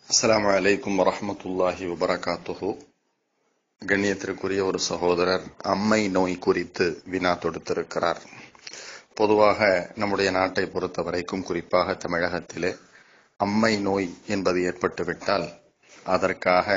அஸ்ஸலாமு அலைக்கும் வரஹ்மத்துல்லாஹி வபரகாத்துஹு கண்ணியத்திற்குரிய ஒரு சகோதரர் அம்மை நோய் குறித்து வினா தொடுத்திருக்கிறார் பொதுவாக நம்முடைய நாட்டை பொறுத்த வரைக்கும் குறிப்பாக தமிழகத்திலே அம்மை நோய் என்பது ஏற்பட்டுவிட்டால் அதற்காக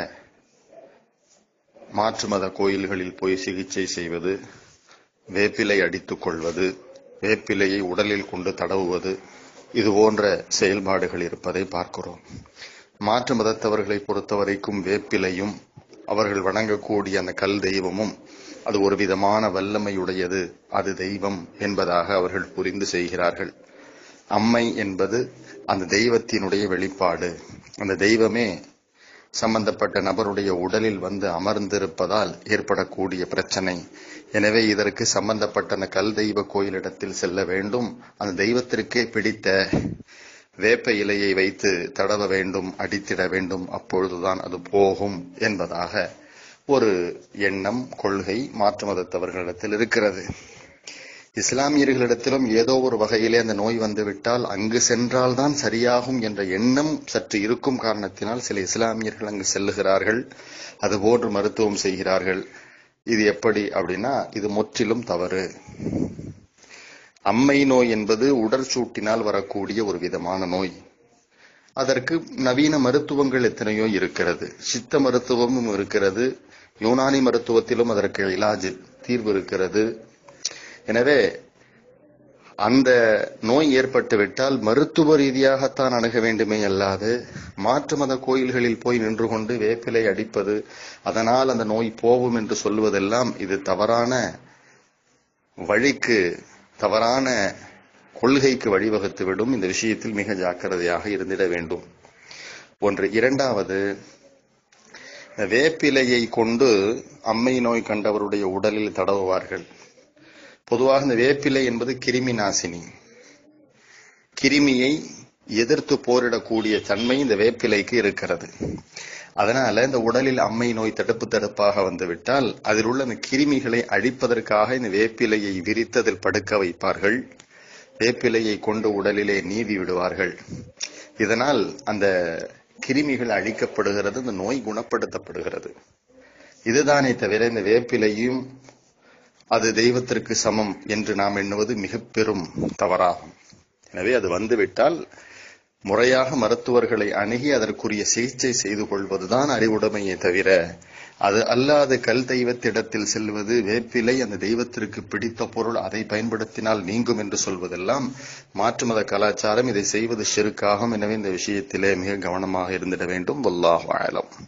மாற்று மத கோயில்களில் போய் சிகிச்சை செய்வது வேப்பிலை அடித்துக் கொள்வது வேப்பிலையை உடலில் கொண்டு தடவுவது இது போன்ற செயல்பாடுகள் இருப்பதை பார்க்கிறோம் மாற்று மதத்தவர்களை பொறுத்தவரைக்கும் வேப்பிலையும் அவர்கள் வணங்கக்கூடிய அந்த கல் தெய்வமும் அது ஒரு விதமான வல்லமையுடையது அது தெய்வம் என்பதாக அவர்கள் புரிந்து செய்கிறார்கள் அம்மை என்பது அந்த தெய்வத்தினுடைய வெளிப்பாடு அந்த தெய்வமே சம்பந்தப்பட்ட நபருடைய உடலில் வந்து அமர்ந்திருப்பதால் ஏற்படக்கூடிய பிரச்சனை எனவே இதற்கு சம்பந்தப்பட்ட அந்த கல் தெய்வ கோயிலிடத்தில் செல்ல வேண்டும் அந்த தெய்வத்திற்கே பிடித்த வேப்ப இலையை வைத்து தடவ வேண்டும் அடித்திட வேண்டும் அப்பொழுதுதான் அது போகும் என்பதாக ஒரு எண்ணம் கொள்கை மாற்று மதத்தவர்களிடத்தில் இருக்கிறது இஸ்லாமியர்களிடத்திலும் ஏதோ ஒரு வகையிலே அந்த நோய் வந்துவிட்டால் அங்கு சென்றால்தான் சரியாகும் என்ற எண்ணம் சற்று இருக்கும் காரணத்தினால் சில இஸ்லாமியர்கள் அங்கு செல்லுகிறார்கள் அதுபோன்று மருத்துவம் செய்கிறார்கள் இது எப்படி அப்படின்னா இது முற்றிலும் தவறு அம்மை நோய் என்பது உடற்சூட்டினால் வரக்கூடிய ஒரு விதமான நோய் அதற்கு நவீன மருத்துவங்கள் எத்தனையோ இருக்கிறது சித்த மருத்துவமும் இருக்கிறது யூனானி மருத்துவத்திலும் அதற்கு இலாஜ் தீர்வு இருக்கிறது எனவே அந்த நோய் ஏற்பட்டு விட்டால் மருத்துவ ரீதியாகத்தான் அணுக வேண்டுமே அல்லாது மாற்று மத கோயில்களில் போய் நின்று கொண்டு வேப்பிலை அடிப்பது அதனால் அந்த நோய் போகும் என்று சொல்வதெல்லாம் இது தவறான வழிக்கு தவறான கொள்கைக்கு வழிவகுத்துவிடும் இந்த விஷயத்தில் மிக ஜாக்கிரதையாக இருந்திட வேண்டும் ஒன்று இரண்டாவது வேப்பிலையை கொண்டு அம்மை நோய் கண்டவருடைய உடலில் தடவுவார்கள் பொதுவாக இந்த வேப்பிலை என்பது கிருமி நாசினி கிருமியை எதிர்த்து போரிடக்கூடிய தன்மை இந்த வேப்பிலைக்கு இருக்கிறது அதனால இந்த உடலில் அம்மை நோய் தடுப்பு தடுப்பாக வந்துவிட்டால் அதில் உள்ள அந்த கிருமிகளை அழிப்பதற்காக இந்த வேப்பிலையை விரித்ததில் படுக்க வைப்பார்கள் வேப்பிலையை கொண்டு உடலிலே நீவி விடுவார்கள் இதனால் அந்த கிருமிகள் அழிக்கப்படுகிறது இந்த நோய் குணப்படுத்தப்படுகிறது இதுதானே தவிர இந்த வேப்பிலையும் அது தெய்வத்திற்கு சமம் என்று நாம் எண்ணுவது மிக பெரும் தவறாகும் எனவே அது வந்துவிட்டால் முறையாக மருத்துவர்களை அணுகி அதற்குரிய சிகிச்சை செய்து கொள்வதுதான் அறிவுடைமையே தவிர அது அல்லாத கல் தெய்வத்திடத்தில் செல்வது வேப்பிலை அந்த தெய்வத்திற்கு பிடித்த பொருள் அதை பயன்படுத்தினால் நீங்கும் என்று சொல்வதெல்லாம் மாற்று மத கலாச்சாரம் இதை செய்வது செருக்காகும் எனவே இந்த விஷயத்திலே மிக கவனமாக இருந்திட வேண்டும் வல்லாஹ் ஆலம்